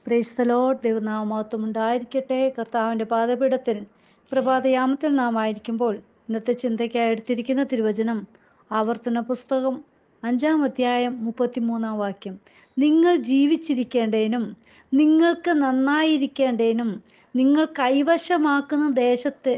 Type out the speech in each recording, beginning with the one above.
പ്രേസ്തലോ ദൈവനാമത്വം ഉണ്ടായിരിക്കട്ടെ കർത്താവിൻ്റെ പാദപീഠത്തിൽ പ്രഭാതയാമത്തിൽ നാം ആയിരിക്കുമ്പോൾ ഇന്നത്തെ ചിന്തയ്ക്കായി എടുത്തിരിക്കുന്ന തിരുവചനം ആവർത്തന പുസ്തകം അഞ്ചാം അധ്യായം മുപ്പത്തിമൂന്നാം വാക്യം നിങ്ങൾ ജീവിച്ചിരിക്കേണ്ടതിനും നിങ്ങൾക്ക് നന്നായിരിക്കേണ്ടതിനും നിങ്ങൾ കൈവശമാക്കുന്ന ദേശത്ത്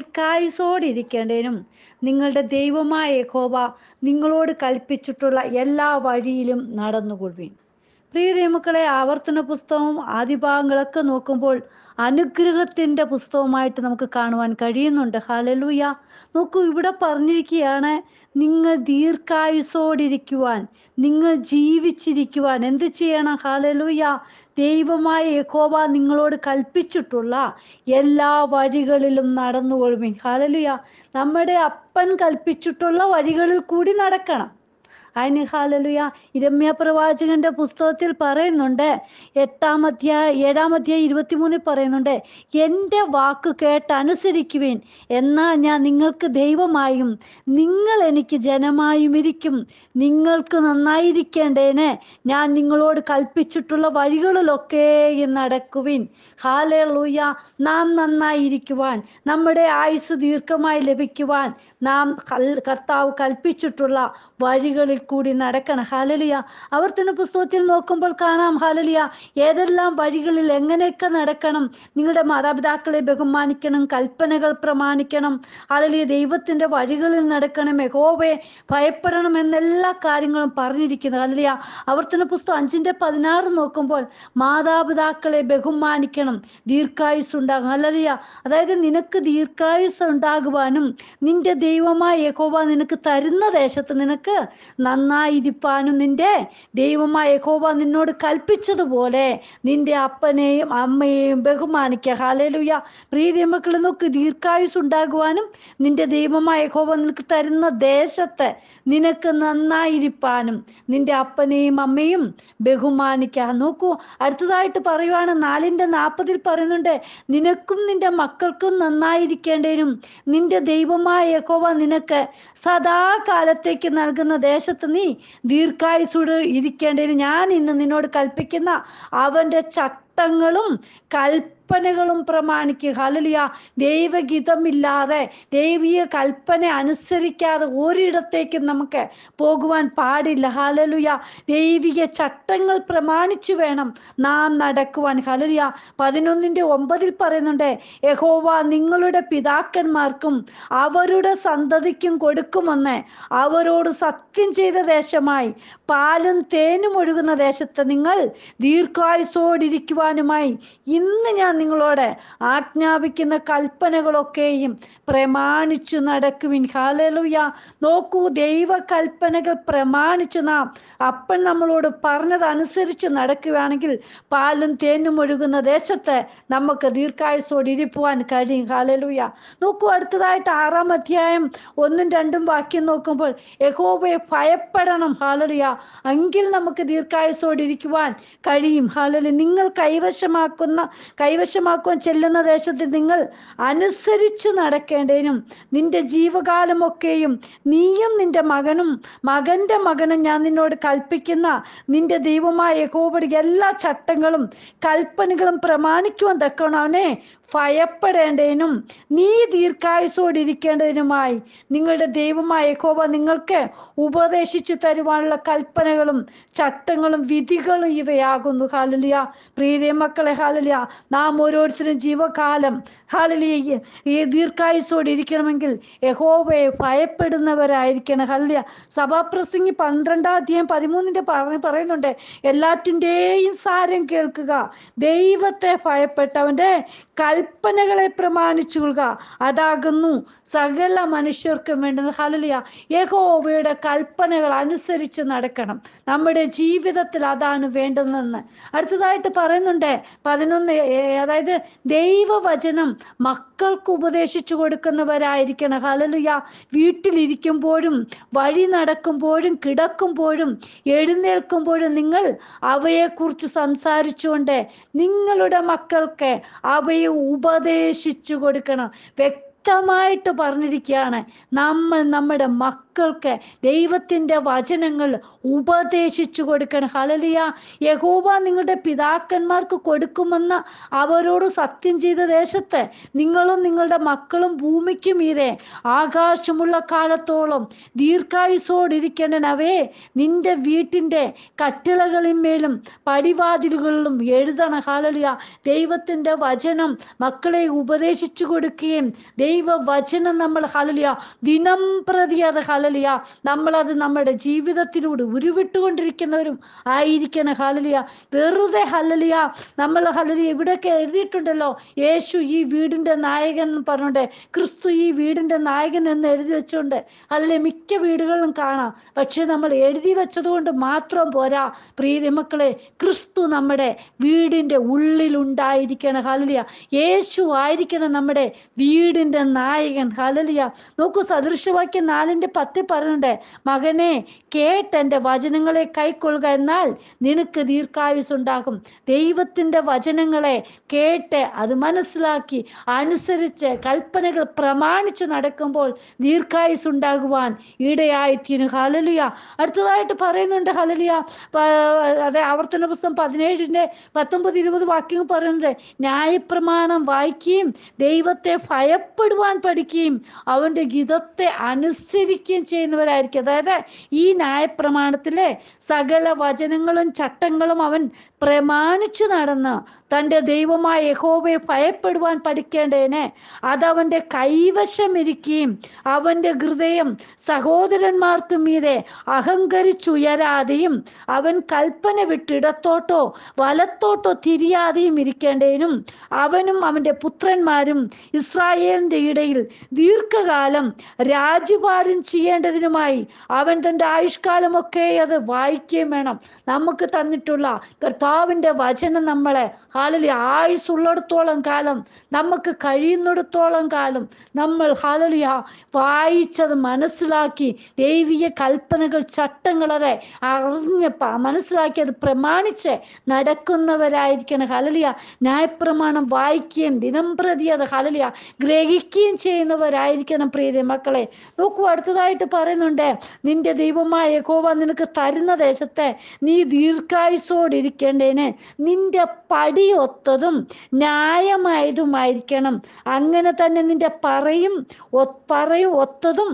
ദീർഘായുസോടിരിക്കേണ്ടതിനും നിങ്ങളുടെ ദൈവമായ യഹോവ നിങ്ങളോട് കൽപ്പിച്ചിട്ടുള്ള എല്ലാ വഴിയിലും നടന്നുകൊള്ളുവിൻ പ്രിയ ദൈവമക്കളെ ആവർത്തന പുസ്തകവും ആദ്യ ഭാഗങ്ങളൊക്കെ നോക്കുമ്പോൾ അനുഗ്രഹത്തിൻ്റെ പുസ്തകമായിട്ട് നമുക്ക് കാണുവാൻ കഴിയുന്നുണ്ട് ഹാലലൂയ നോക്കൂ ഇവിടെ പറഞ്ഞിരിക്കുകയാണ് നിങ്ങൾ ദീർഘായുസോടിരിക്കുവാൻ നിങ്ങൾ ജീവിച്ചിരിക്കുവാൻ എന്ത് ചെയ്യണം ഹാലലൂയ ദൈവമായ യഹോവ നിങ്ങളോട് കൽപ്പിച്ചിട്ടുള്ള എല്ലാ വഴികളിലും നടന്നുകൊള്ളുവിൻ ഹാലലുയ നമ്മുടെ അപ്പൻ കൽപ്പിച്ചിട്ടുള്ള വഴികളിൽ കൂടി നടക്കണം അതിന് ഹാലലുയ ഇരമ്യ പ്രവാചകന്റെ പുസ്തകത്തിൽ പറയുന്നുണ്ട് എട്ടാം അധ്യായ ഏഴാം അധ്യായം ഇരുപത്തിമൂന്നിൽ പറയുന്നുണ്ട് എൻ്റെ വാക്ക് കേട്ട് അനുസരിക്കുവേൻ എന്നാൽ ഞാൻ നിങ്ങൾക്ക് ദൈവമായും നിങ്ങൾ എനിക്ക് ജനമായും ഇരിക്കും നിങ്ങൾക്ക് നന്നായിരിക്കേണ്ടേന് ഞാൻ നിങ്ങളോട് കൽപ്പിച്ചിട്ടുള്ള വഴികളിലൊക്കെയും നടക്കുവിൻ ഹാലൂയ നാം നന്നായിരിക്കുവാൻ നമ്മുടെ ആയുസ് ദീർഘമായി ലഭിക്കുവാൻ നാം കർത്താവ് കൽപ്പിച്ചിട്ടുള്ള വഴികളിൽ കൂടി നടക്കണം ഹാലലിയ ആവർത്തന പുസ്തകത്തിൽ നോക്കുമ്പോൾ കാണാം ഹാലലിയ ഏതെല്ലാം വഴികളിൽ എങ്ങനെയൊക്കെ നടക്കണം നിങ്ങളുടെ മാതാപിതാക്കളെ ബഹുമാനിക്കണം കൽപ്പനകൾ പ്രമാണിക്കണം ഹാലലിയ ദൈവത്തിൻ്റെ വഴികളിൽ നടക്കണം യഹോവയെ ഭയപ്പെടണം എന്നെല്ലാ കാര്യങ്ങളും പറഞ്ഞിരിക്കുന്നു ഹാലലിയ ആവർത്തന പുസ്തകം അഞ്ചിൻ്റെ പതിനാറ് നോക്കുമ്പോൾ മാതാപിതാക്കളെ ബഹുമാനിക്കണം ദീർഘായുസ് ഉണ്ടാകും ഹാലലിയ അതായത് നിനക്ക് ദീർഘായുസ് ഉണ്ടാകുവാനും നിന്റെ ദൈവമായ യഹോവ നിനക്ക് തരുന്ന ദേശത്ത് നിനക്ക് നന്നായിരിക്കാനും നിന്റെ ദൈവമായ യഹോവ നിന്നോട് കൽപ്പിച്ചതുപോലെ നിന്റെ അപ്പനെയും അമ്മയെയും ബഹുമാനിക്കുക ഹാലേലുയ പ്രീതി മക്കൾ നോക്ക് ദീർഘായുസ് ഉണ്ടാകുവാനും നിന്റെ ദൈവമായ യഹോവ നിനക്ക് തരുന്ന ദേശത്ത് നിനക്ക് നന്നായിരിക്കാനും നിന്റെ അപ്പനെയും അമ്മയും ബഹുമാനിക്കുക നോക്കൂ അടുത്തതായിട്ട് പറയുവാണ് നാലിൻ്റെ നാൽപ്പതിൽ പറയുന്നുണ്ട് നിനക്കും നിന്റെ മക്കൾക്കും നന്നായിരിക്കേണ്ടതിനും നിന്റെ ദൈവമായ യഹോവ നിനക്ക് സദാകാലത്തേക്ക് നൽകുന്ന ദേശത്ത് നീ ദീർഘായുസോട് ഇരിക്കേണ്ടതിന് ഞാൻ ഇന്ന് നിന്നോട് കൽപ്പിക്കുന്ന അവൻ്റെ ചട്ടങ്ങളും കൽപ്പനകളും പ്രമാണിക്കുക ഹലലിയ ദൈവഗീതമില്ലാതെ ദൈവീയ കൽപ്പന അനുസരിക്കാതെ ഒരിടത്തേക്കും നമുക്ക് പോകുവാൻ പാടില്ല ഹലലുയ ദൈവിക ചട്ടങ്ങൾ പ്രമാണിച്ചു വേണം നാം നടക്കുവാൻ ഹലലിയ പതിനൊന്നിൻ്റെ ഒമ്പതിൽ പറയുന്നുണ്ട് യഹോവ നിങ്ങളുടെ പിതാക്കന്മാർക്കും അവരുടെ സന്തതിക്കും കൊടുക്കുമെന്ന് അവരോട് സത്യം ചെയ്ത ദേശമായി പാലും തേനും ഒഴുകുന്ന ദേശത്ത് നിങ്ങൾ ദീർഘായുസോടിരിക്കുവാനുമായി ഇന്ന് ഞാൻ നിങ്ങളോട് ആജ്ഞാപിക്കുന്ന കൽപ്പനകളൊക്കെയും പ്രമാണിച്ചു നടക്കുവിൻ ഹാലലുയ നോക്കൂ ദൈവ കൽപ്പനകൾ പ്രമാണിച്ചു നാം അപ്പൻ നമ്മളോട് പറഞ്ഞതനുസരിച്ച് നടക്കുകയാണെങ്കിൽ പാലും തേനും ഒഴുകുന്ന ദേശത്ത് നമുക്ക് ദീർഘായുസോട് ഇരിക്കുവാൻ കഴിയും ഹാലലുയ നോക്കൂ അടുത്തതായിട്ട് ആറാം അധ്യായം ഒന്നും രണ്ടും വാക്യം നോക്കുമ്പോൾ യഹോവയെ ഭയപ്പെടണം ഹാലലുയ എങ്കിൽ നമുക്ക് ദീർഘായുസോട് ഇരിക്കുവാൻ കഴിയും ഹാലലി നിങ്ങൾ കൈവശമാക്കുന്ന കൈവശമാക്കുവാൻ ചെല്ലുന്ന ദേശത്ത് നിങ്ങൾ അനുസരിച്ച് നടക്കേണ്ടതിനും നിന്റെ ജീവകാലമൊക്കെയും നീയും നിന്റെ മകനും മകന്റെ മകനും ഞാൻ നിന്നോട് കൽപ്പിക്കുന്ന നിന്റെ ദൈവമായ യഹോവയുടെ എല്ലാ ചട്ടങ്ങളും കൽപ്പനകളും പ്രമാണിക്കുവാൻ തക്കണം അവനെ ഭയപ്പെടേണ്ടതിനും നീ ദീർഘായുസോടിരിക്കേണ്ടതിനുമായി നിങ്ങളുടെ ദൈവമായ യഹോവ നിങ്ങൾക്ക് ഉപദേശിച്ചു തരുവാനുള്ള കൽപ്പനകളും ചട്ടങ്ങളും വിധികളും ഇവയാകുന്നു ഹാലലിയ പ്രീതി മക്കളെ ഹാലലിയ നാം ഓരോരുത്തരും ജീവകാലം ഹാലലിയ ഈ ദീർഘായുസോടെ ഇരിക്കണമെങ്കിൽ യഹോവയെ ഭയപ്പെടുന്നവരായിരിക്കണം ഹാലലിയ സഭാപ്രസംഗി പന്ത്രണ്ടാം അധ്യായം പതിമൂന്നിൻ്റെ പറഞ്ഞ് പറയുന്നുണ്ട് എല്ലാറ്റിൻ്റെയും സാരം കേൾക്കുക ദൈവത്തെ ഭയപ്പെട്ടവൻ്റെ കൽപ്പനകളെ പ്രമാണിച്ചു കൊള്ളുക അതാകുന്നു സകല മനുഷ്യർക്കും വേണ്ടുന്ന ഹലലിയ യഹോവയുടെ കൽപ്പനകൾ അനുസരിച്ച് നടക്കണം നമ്മുടെ ജീവിതത്തിൽ അതാണ് വേണ്ടുന്നതെന്ന് അടുത്തതായിട്ട് പറയുന്നുണ്ട് പതിനൊന്ന് അതായത് ദൈവവചനം മക്കൾക്ക് ഉപദേശിച്ചു കൊടുക്കുന്നവരായിരിക്കണം ഹലലുയ വീട്ടിലിരിക്കുമ്പോഴും വഴി നടക്കുമ്പോഴും കിടക്കുമ്പോഴും എഴുന്നേൽക്കുമ്പോഴും നിങ്ങൾ അവയെക്കുറിച്ച് സംസാരിച്ചുകൊണ്ട് നിങ്ങളുടെ മക്കൾക്ക് അവയെ ഉപദേശിച്ചു കൊടുക്കണം വ്യക്തമായിട്ട് പറഞ്ഞിരിക്കുകയാണ് നമ്മൾ നമ്മുടെ മക്ക മക്കൾക്ക് ദൈവത്തിൻ്റെ വചനങ്ങൾ ഉപദേശിച്ചു കൊടുക്കണം ഹലലിയ യഹോവ നിങ്ങളുടെ പിതാക്കന്മാർക്ക് കൊടുക്കുമെന്ന് അവരോട് സത്യം ചെയ്ത ദേശത്ത് നിങ്ങളും നിങ്ങളുടെ മക്കളും ഭൂമിക്ക് മീതെ ആകാശമുള്ള കാലത്തോളം ദീർഘായുസോടിരിക്കണവേ നിന്റെ വീട്ടിൻ്റെ കട്ടിളകളിന്മേലും പടിവാതിലുകളിലും എഴുതണം ഹാലലിയ ദൈവത്തിൻ്റെ വചനം മക്കളെ ഉപദേശിച്ചു കൊടുക്കുകയും ദൈവ വചനം നമ്മൾ ഹലലിയ ദിനം പ്രതി അത് ഹലലിയ നമ്മളത് നമ്മുടെ ജീവിതത്തിലൂടെ ഉരുവിട്ടുകൊണ്ടിരിക്കുന്നവരും ആയിരിക്കണം ഹലലിയ വെറുതെ ഹലലിയ നമ്മൾ ഹലലിയ ഇവിടെയൊക്കെ എഴുതിയിട്ടുണ്ടല്ലോ യേശു ഈ വീടിൻ്റെ നായകൻ എന്ന് പറഞ്ഞുകൊണ്ട് ക്രിസ്തു ഈ വീടിൻ്റെ നായകൻ എന്ന് എഴുതി വെച്ചുകൊണ്ട് ഹലലിയ മിക്ക വീടുകളിലും കാണാം പക്ഷെ നമ്മൾ എഴുതി വെച്ചതുകൊണ്ട് മാത്രം പോരാ പ്രീതി മക്കളെ ക്രിസ്തു നമ്മുടെ വീടിൻ്റെ ഉള്ളിലുണ്ടായിരിക്കണം ഹലലിയ യേശു ആയിരിക്കണം നമ്മുടെ വീടിൻ്റെ നായകൻ ഹലലിയ നോക്കൂ സദൃശവാക്യം നാലിൻ്റെ പത്തിൽ പറയുന്നുണ്ട് മകനെ കേട്ട് എൻ്റെ വചനങ്ങളെ കൈക്കൊള്ളുക എന്നാൽ നിനക്ക് ദീർഘായുസ് ഉണ്ടാകും ദൈവത്തിൻ്റെ വചനങ്ങളെ കേട്ട് അത് മനസ്സിലാക്കി അനുസരിച്ച് കൽപ്പനകൾ പ്രമാണിച്ച് നടക്കുമ്പോൾ ദീർഘായുസ് ഉണ്ടാകുവാൻ ഇടയായിത്തീരും ഹലലിയ അടുത്തതായിട്ട് പറയുന്നുണ്ട് ഹലലിയ അതെ ആവർത്തന പുസ്തകം പതിനേഴിൻ്റെ പത്തൊമ്പത് ഇരുപത് വാക്യങ്ങൾ പറയുന്നുണ്ട് ന്യായപ്രമാണം വായിക്കുകയും ദൈവത്തെ ഭയപ്പെടുവാൻ പഠിക്കുകയും അവൻ്റെ ഗീതത്തെ അനുസരിക്കുകയും ചെയ്യുന്നവരായിരിക്കും അതായത് ഈ ന്യായപ്രമാണത്തിലെ സകല വചനങ്ങളും ചട്ടങ്ങളും അവൻ പ്രമാണിച്ചു നടന്ന് തൻ്റെ ദൈവമായ യഹോവയെ ഭയപ്പെടുവാൻ പഠിക്കേണ്ടതിന് അതവൻ്റെ കൈവശമിരിക്കുകയും അവൻ്റെ ഹൃദയം സഹോദരന്മാർക്ക് മീതെ അഹങ്കരിച്ചുയരാതെയും അവൻ കൽപ്പന വിട്ടിടത്തോട്ടോ വലത്തോട്ടോ തിരിയാതെയും ഇരിക്കേണ്ടതിനും അവനും അവൻ്റെ പുത്രന്മാരും ഇസ്രായേലിൻ്റെ ഇടയിൽ ദീർഘകാലം രാജ്യഭാരം ചെയ്യേണ്ടതിനുമായി അവൻ തൻ്റെ ആയുഷ്കാലമൊക്കെ അത് വായിക്കുകയും വേണം നമുക്ക് തന്നിട്ടുള്ള കർത്താവിൻ്റെ വചനം നമ്മളെ ഹാലലി ആയുസുള്ളിടത്തോളം കാലം നമുക്ക് കഴിയുന്നിടത്തോളം കാലം നമ്മൾ ഹാലലിയ വായിച്ചത് മനസ്സിലാക്കി ദൈവിക കൽപ്പനകൾ ചട്ടങ്ങളതെ അറിഞ്ഞ് മനസ്സിലാക്കി അത് പ്രമാണിച്ച് നടക്കുന്നവരായിരിക്കണം ഹലലിയ ന്യായപ്രമാണം വായിക്കുകയും ദിനം പ്രതി അത് ഹലലിയ ഗ്രഹിക്കുകയും ചെയ്യുന്നവരായിരിക്കണം പ്രിയ മക്കളെ നോക്കൂ അടുത്തതായിട്ട് പറയുന്നുണ്ട് നിന്റെ ദൈവമായ യഹോവ നിനക്ക് തരുന്ന ദേശത്തെ നീ ദീർഘായുസോടിരിക്കേണ്ടതിന് നിന്റെ പടിയൊത്തതും ന്യായമായതുമായിരിക്കണം അങ്ങനെ തന്നെ നിന്റെ പറയും പറയും ഒത്തതും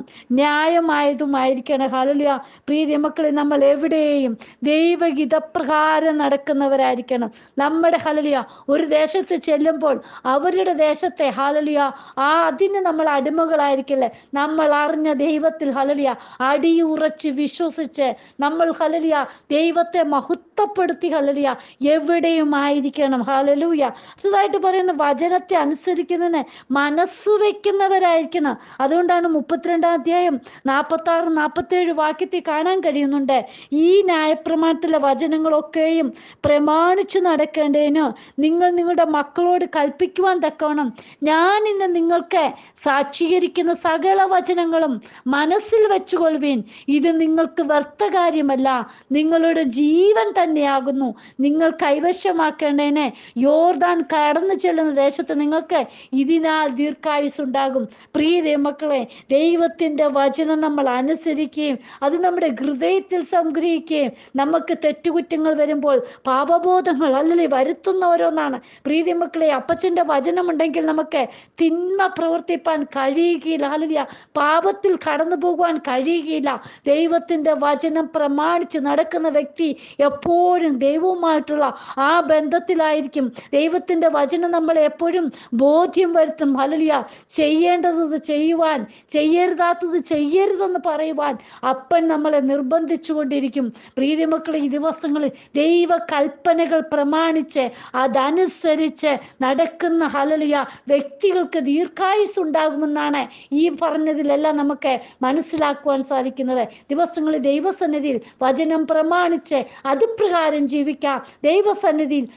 ന്യായമായതുമായിരിക്കണം ഹലലിയ പ്രീതി മക്കളെ നമ്മൾ എവിടെയും ദൈവഹിതപ്രകാരം നടക്കുന്നവരായിരിക്കണം നമ്മുടെ ഹലലിയ ഒരു ദേശത്ത് ചെല്ലുമ്പോൾ അവരുടെ ദേശത്തെ ഹലലിയ ആ അതിന് നമ്മൾ അടിമകളായിരിക്കില്ലേ നമ്മൾ അറിഞ്ഞ ദൈവത്തിൽ ഹലലിയ അടിയുറച്ച് വിശ്വസിച്ച് നമ്മൾ ഹലലിയ ദൈവത്തെ മഹത്വപ്പെടുത്തി ഹലലിയ എവിടെയും ആയിരിക്കണം ഹലലൂയ അടുത്തതായിട്ട് പറയുന്ന വചനത്തെ അനുസരിക്കുന്നതിന് മനസ്സു വെക്കുന്നവരായിരിക്കണം അതുകൊണ്ടാണ് മുപ്പത്തിരണ്ടാം അധ്യായം നാൽപ്പത്തി ആറ് നാൽപ്പത്തി ഏഴ് വാക്യത്തിൽ കാണാൻ കഴിയുന്നുണ്ട് ഈ ന്യായപ്രമാണത്തിലെ വചനങ്ങളൊക്കെയും പ്രമാണിച്ചു നടക്കേണ്ടതിന് നിങ്ങൾ നിങ്ങളുടെ മക്കളോട് കൽപ്പിക്കുവാൻ തക്കവണ്ണം ഞാൻ ഇന്ന് നിങ്ങൾക്ക് സാക്ഷീകരിക്കുന്ന സകല വചനങ്ങളും മനസ്സിൽ വെച്ചുകൊള്ളുവീൻ ഇത് നിങ്ങൾക്ക് വ്യർത്ഥ കാര്യമല്ല നിങ്ങളുടെ ജീവൻ തന്നെയാകുന്നു നിങ്ങൾ കൈവശമാക്കേണ്ടതിന് യോർദാൻ കടന്നു ചെല്ലുന്ന ദേശത്ത് നിങ്ങൾക്ക് ഇതിനാൽ ദീർഘായുസ് ഉണ്ടാകും പ്രിയ ദൈവമക്കളെ ദൈവത്തിൻ്റെ വചനം നമ്മൾ അനുസരിക്കുകയും അത് നമ്മുടെ ഹൃദയത്തിൽ സംഗ്രഹിക്കുകയും നമുക്ക് തെറ്റുകുറ്റങ്ങൾ വരുമ്പോൾ പാപബോധങ്ങൾ അല്ലെങ്കിൽ വരുത്തുന്ന ഓരോന്നാണ് പ്രീതി മക്കളെ അപ്പച്ചൻ്റെ വചനമുണ്ടെങ്കിൽ നമുക്ക് തിന്മ പ്രവർത്തിപ്പാൻ കഴിയുകയില്ല അല്ലെങ്കിൽ പാപത്തിൽ കടന്നു പോകുവാൻ കഴിയുകയില്ല ദൈവത്തിൻ്റെ വചനം പ്രമാണിച്ച് നടക്കുന്ന വ്യക്തി എപ്പോഴും ദൈവവുമായിട്ടുള്ള ആ ബന്ധത്തിലായിരിക്കും ദൈവത്തിൻ്റെ വചനം നമ്മളെ എപ്പോഴും ബോധ്യം വരുത്തും ഹലലിയ ചെയ്യേണ്ടത് ചെയ്യുവാൻ ചെയ്യരുതാത്തത് ചെയ്യരുതെന്ന് പറയുവാൻ അപ്പൻ നമ്മളെ നിർബന്ധിച്ചു കൊണ്ടിരിക്കും പ്രീതി മക്കളെ ഈ ദിവസങ്ങളിൽ ദൈവ കൽപ്പനകൾ പ്രമാണിച്ച് അതനുസരിച്ച് നടക്കുന്ന ഹലലിയ വ്യക്തികൾക്ക് ദീർഘായുസ് ഉണ്ടാകുമെന്നാണ് ഈ പറഞ്ഞതിലെല്ലാം നമുക്ക് മനസ്സിലാക്കുവാൻ സാധിക്കുന്നത് ദിവസങ്ങളിൽ ദൈവസന്നിധിയിൽ വചനം പ്രമാണിച്ച് അത് പ്രകാരം ജീവിക്കാം ദൈവസന്നിധിയിൽ നമ്മെ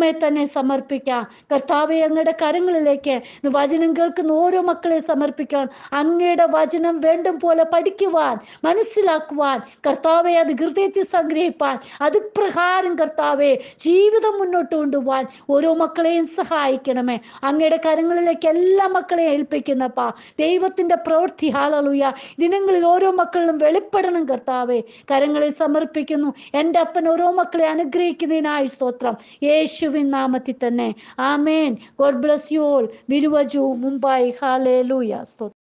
നമ്മെ തന്നെ സമർപ്പിക്കാം കർത്താവെ അങ്ങയുടെ കരങ്ങളിലേക്ക് ഇന്ന് വചനം കേൾക്കുന്ന ഓരോ മക്കളെ സമർപ്പിക്കാൻ അങ്ങയുടെ വചനം വേണ്ടും പോലെ പഠിക്കുവാൻ മനസ്സിലാക്കുവാൻ കർത്താവെ അത് ഹൃദയത്തിൽ സംഗ്രഹിപ്പാൻ അത് പ്രകാരം കർത്താവെ ജീവിതം മുന്നോട്ട് കൊണ്ടുപോകാൻ ഓരോ മക്കളെയും സഹായിക്കണമേ അങ്ങയുടെ കരങ്ങളിലേക്ക് എല്ലാ മക്കളെയും ഏൽപ്പിക്കുന്നപ്പാ ദൈവത്തിന്റെ പ്രവൃത്തി ഹാലലുയ ദിനങ്ങളിൽ ഓരോ മക്കളിലും വെളിപ്പെടണം കർത്താവെ കരങ്ങളിൽ സമർപ്പിക്കുന്നു എൻ്റെ അപ്പൻ ഓരോ മക്കളെ അനുഗ്രഹിക്കുന്നതിനായി സ്തോത്രം യേശുവിൻ നാമത്തിൽ തന്നെ ആമേൻ ഗോഡ് ബ്ലസ് യു ഓൾ ബിരുവജു മുംബൈ ഹാലേ ലൂയ സ്തോത്രം